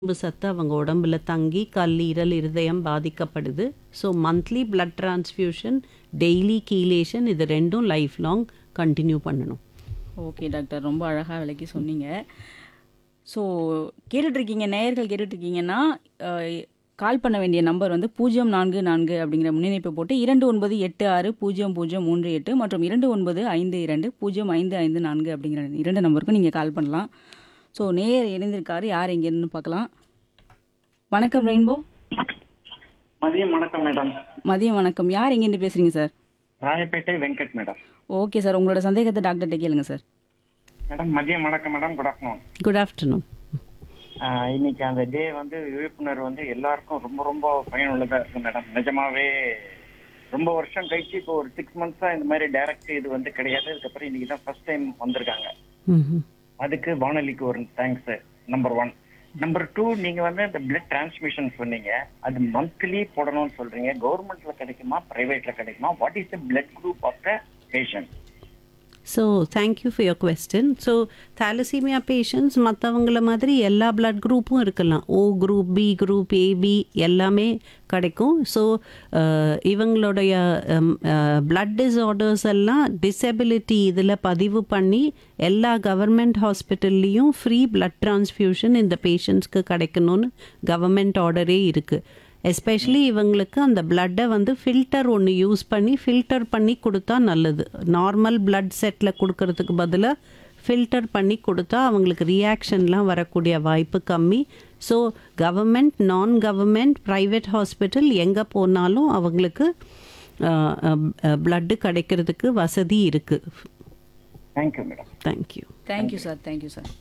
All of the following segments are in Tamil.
இரும்பு சத்து அவங்க உடம்புல தங்கி கல்லீரல் இருதயம் பாதிக்கப்படுது so monthly blood transfusion daily chelation இது ரெண்டும் லைஃப் லாங் கண்டினியூ பண்ணணும் ஓகே டாக்டர் ரொம்ப அழகாக விளக்கி சொன்னீங்க ஸோ கேட்டுட்ருக்கீங்க நேயர்கள் கேட்டுட்ருக்கீங்கன்னா கால் பண்ண வேண்டிய நம்பர் வந்து பூஜ்ஜியம் நான்கு நான்கு அப்படிங்கிற முன்னிணைப்பை போட்டு இரண்டு ஒன்பது எட்டு ஆறு பூஜ்ஜியம் பூஜ்ஜியம் மூன்று எட்டு மற்றும் இரண்டு ஒன்பது ஐந்து இரண்டு பூஜ்ஜியம் ஐந்து ஐந்து நான்கு அப்படிங்கிற இரண்டு நம்பருக்கும் நீங்கள் கால் பண்ணலாம் ஸோ நேயர் இணைந்திருக்காரு யார் எங்கேருந்து பார்க்கலாம் வணக்கம் ரெயின்போ மதியம் வணக்கம் மேடம் மதியம் வணக்கம் யார் எங்கேருந்து பேசுகிறீங்க sir Royapettah Venkat madam okay sir உங்களோட சந்தேகத்தை டாக்டர்கிட்ட கேளுங்க சார் மேடம் மதியம் வணக்கம் madam good afternoon good afternoon இன்னைக்கு அந்த டே வந்து விழிப்புணர்வு வந்து எல்லாருக்கும் ரொம்ப ரொம்ப பயனுள்ளதா இருக்கு மேடம் நிஜமாவே ரொம்ப வருஷம் கழிச்சு இப்போ ஒரு சிக்ஸ் மந்த்ஸா இந்த மாதிரி டைரக்ட் இது வந்து கிடையாது அதுக்கப்புறம் இன்னைக்கு தான் ஃபர்ஸ்ட் டைம் வந்திருக்காங்க ம் அதுக்கு வானொலிக்கு ஒரு thanks number one number two நீங்க வந்து இந்த பிளட் டிரான்ஸ்மிஷன் சொன்னீங்க அது மந்த்லி போடணும்னு சொல்றீங்க கவர்மெண்ட்ல கிடைக்குமா பிரைவேட்ல கிடைக்குமா what is the blood group of the patient so thank you for your question so thalassemia patients மற்றவங்கள மாதிரி எல்லா பிளட் குரூப்பும் இருக்கலாம் O group B group AB எல்லாமே கிடைக்கும் ஸோ இவங்களுடைய பிளட் டிஸார்டர்ஸ் எல்லாம் டிசபிலிட்டி இதில் பதிவு பண்ணி எல்லா கவர்மெண்ட் ஹாஸ்பிட்டல்லையும் ஃப்ரீ பிளட் டிரான்ஸ்ஃபியூஷன் இந்த பேஷண்ட்ஸ்க்கு கிடைக்கணும்னு கவர்மெண்ட் ஆர்டரே இருக்குது எஸ்பெஷலி இவங்களுக்கு அந்த பிளட்டை வந்து ஃபில்டர் ஒன்று யூஸ் பண்ணி ஃபில்டர் பண்ணி கொடுத்தா நல்லது நார்மல் பிளட் செட்டில் கொடுக்கறதுக்கு பதிலாக ஃபில்டர் பண்ணி கொடுத்தா அவங்களுக்கு ரியாக்ஷன்லாம் வரக்கூடிய வாய்ப்பு கம்மி so government non government private hospital எங்கே போனாலும் அவங்களுக்கு பிளட்டு கிடைக்கிறதுக்கு வசதி இருக்குது thank you madam thank you thank you sir thank you sir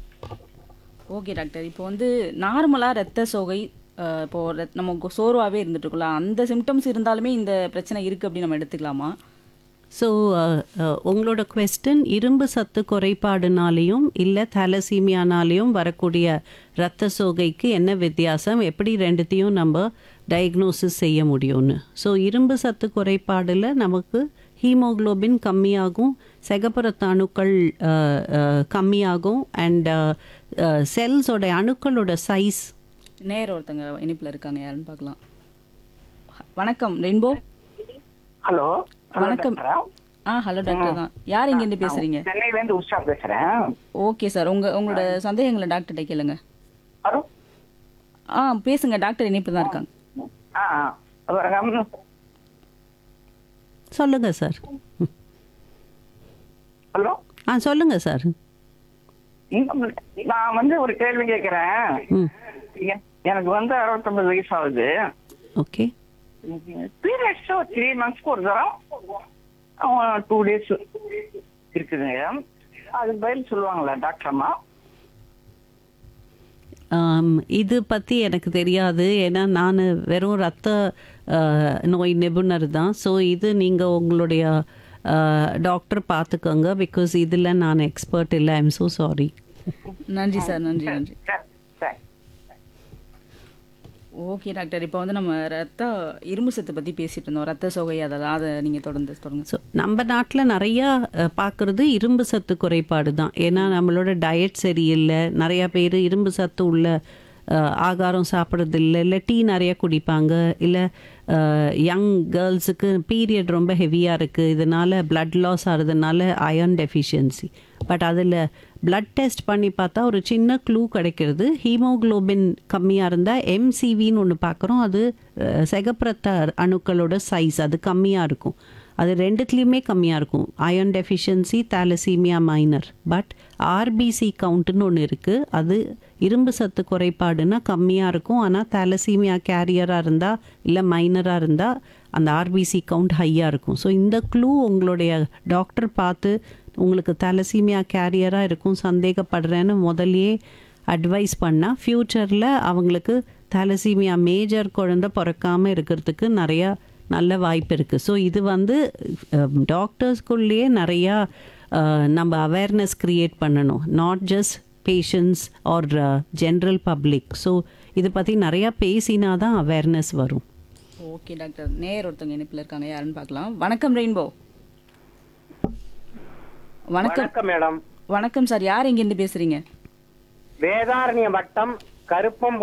okay doctor இப்போ வந்து நார்மலாக ரத்த சோகை அஹ், இப்போ ரத்- நம்ம சோர்வாகவே இருந்துட்டு இருக்கலாம் அந்த சிம்டம்ஸ் இருந்தாலுமே இந்த பிரச்சனை இருக்குது அப்படின்னு நம்ம எடுத்துக்கலாமா ஸோ உங்களோட கொஸ்டின் இரும்பு சத்து குறைபாடுனாலையும் இல்லை தலசீமியானாலையும் வரக்கூடிய இரத்த சோகைக்கு என்ன வித்தியாசம் எப்படி ரெண்டுத்தையும் நம்ம டயக்னோசிஸ் செய்ய முடியும்னு ஸோ இரும்பு சத்து குறைபாடில் நமக்கு ஹீமோகுளோபின் கம்மியாகும் செகப்புறத்த அணுக்கள் அஹ், அஹ், கம்மியாகும் அண்ட் செல்ஸோட அணுக்களோட சைஸ் நேர் ஒருத்தங்க இனிப்பில் இருக்காங்க யாருன்னு பார்க்கலாம் வணக்கம் ரெயின்போ ஹலோ வணக்கம் ஆ ஹலோ டாக்டர் தான் யார் இங்கேருந்து பேசுகிறீங்க சென்னையில இருந்து உஷா பேசுறேன் ஓகே சார் உங்கள் உங்களோட சந்தேகங்களை டாக்டர்கிட்ட கேளுங்க ஹலோ ஆ பேசுங்க டாக்டர் இனிப்பில் தான் இருக்காங்க ஆ ஆ. வணக்கம். சொல்லுங்க சார் ஹலோ ஆ சொல்லுங்க சார் இன்னும் நான் வந்து ஒரு கேள்வி கேட்கிறேன் ம் எ- எனக்கு வந்து அறுபத்தொன்பது வயசு ஆகுது ஓகே பீரியட்ஸ் த்ரீ மந்த்ஸ்க்கு ஒரு தரம் டூ டேஸ் இருக்குதுங்க அது பதில் சொல்லுவாங்களா டாக்டர் அம்மா ஆம், இது பற்றி எனக்கு தெரியாது ஏன்னா நான் வெறும் ரத்த அஹ், நோய் நிபுணர் தான் ஸோ இது நீங்கள் உங்களுடைய டாக்டர் பார்த்துக்கோங்க பிகாஸ் இதில் நான் எக்ஸ்பர்ட் இல்லை ஐம் ஸோ சாரி நன்றி சார் நன்றி நன்றி சரி சரி ஓகே டாக்டர் இப்போ வந்து நம்ம ரத்த இரும்பு சத்து பற்றி பேசிட்டு இருந்தோம் ரத்த சோகை அதெல்லாம் அதை நீங்கள் தொடர்ந்து தொடங்க ஸோ நம்ம நாட்டில் நிறையா பார்க்குறது இரும்பு சத்து குறைபாடு தான் ஏன்னா நம்மளோட டயட் சரியில்லை நிறையா பேர் இரும்பு சத்து உள்ள அஹ், ஆகாரம் சாப்பிட்றது இல்லை இல்லை டீ நிறைய குடிப்பாங்க இல்லை யங் கேர்ள்ஸுக்கு பீரியட் ரொம்ப ஹெவியாக இருக்குது இதனால் பிளட் லாஸ் ஆகிறதுனால அயர்ன் டெஃபிஷியன்சி பட் அதில் பிளட் டெஸ்ட் பண்ணி பார்த்தா ஒரு சின்ன க்ளூ கிடைக்கிறது ஹீமோகுளோபின் கம்மியாக இருந்தால் எம்சிவின்னு ஒன்று பார்க்குறோம் அது அஹ், செகப்புறத்த அணுக்களோட சைஸ் அது கம்மியாக இருக்கும் அது ரெண்டுத்துலேயுமே கம்மியாக இருக்கும் iron deficiency thalassemia minor but RBC கவுண்ட்டுன்னு ஒன்று இருக்குது அது இரும்பு சத்து குறைபாடுனா கம்மியாக இருக்கும் ஆனால் தாலசீமியா கேரியராக இருந்தால் இல்லை மைனராக இருந்தால் அந்த ஆர்பிசி கவுண்ட் ஹையாக இருக்கும் ஸோ இந்த க்ளூ உங்களுடைய டாக்டர் பார்த்து உங்களுக்கு தலசீமியா கேரியராக இருக்கும் சந்தேகப்படுறேன்னு முதல்லயே அட்வைஸ் பண்ணால் ஃப்யூச்சரில் அவங்களுக்கு தலசீமியா மேஜர் குழந்தை பிறக்காமல் இருக்கிறதுக்கு நிறையா நல்ல வாய்ப்பு இருக்குது ஸோ இது வந்து டாக்டர்ஸ்குள்ளேயே நிறையா அஹ், நம்ம அவேர்னஸ் க்ரியேட் பண்ணணும் not just patients or general public so இதை பற்றி நிறையா பேசினா தான் அவேர்னஸ் வரும் ஓகே டாக்டர் நேர் ஒருத்தவங்க இனிப்பில் இருக்காங்க யாருன்னு பார்க்கலாம் வணக்கம் ரெயின்போ வணக்கம் வணக்கம் மேடம் வணக்கம் சார் யார் இங்கேருந்து பேசுகிறீங்க வேதாரண்ய வட்டம் கருப்பம்